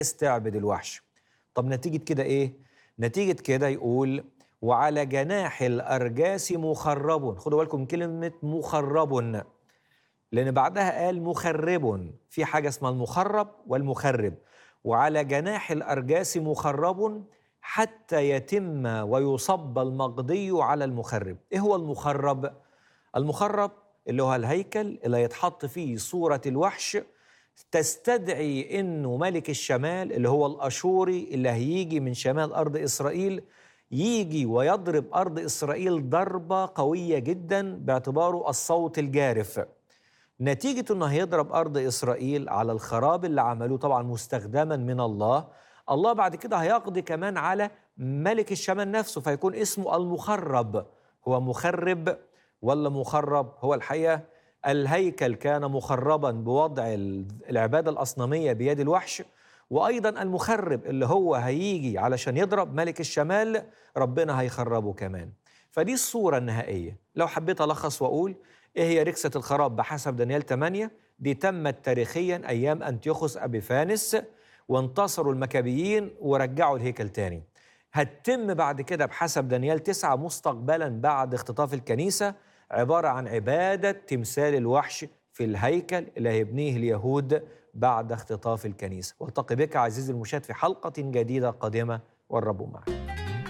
استعبد الوحش طب نتيجة كده إيه؟ نتيجة كده يقول وعلى جناح الأرجاس مخرب خدوا بالكم من كلمة مخرب لأن بعدها قال مخرب في حاجة اسمها المخرب والمخرب وعلى جناح الأرجاس مخرب حتى يتم ويصب المقضي على المخرب إيه هو المخرب؟ المخرب اللي هو الهيكل اللي يتحط فيه صورة الوحش تستدعي انه ملك الشمال اللي هو الاشوري اللي هيجي من شمال ارض اسرائيل يجي ويضرب ارض اسرائيل ضربه قويه جدا باعتباره الصوت الجارف نتيجه انه هيضرب ارض اسرائيل على الخراب اللي عملوه طبعا مستخدما من الله الله بعد كده هيقضي كمان على ملك الشمال نفسه فيكون اسمه المخرب هو مخرب ولا مخرب هو الحقيقه الهيكل كان مخربا بوضع العباده الاصناميه بيد الوحش وايضا المخرب اللي هو هيجي علشان يضرب ملك الشمال ربنا هيخربه كمان فدي الصوره النهائيه لو حبيت الخص واقول ايه هي ركسه الخراب بحسب دانيال 8 دي تمت تاريخيا ايام انتيوخوس ابيفانس وانتصروا المكابيين ورجعوا الهيكل تاني هتتم بعد كده بحسب دانيال 9 مستقبلا بعد اختطاف الكنيسه عباره عن عباده تمثال الوحش في الهيكل اللي هيبنيه اليهود بعد اختطاف الكنيسه والتقي بك عزيزي المشاهد في حلقه جديده قادمه والرب معك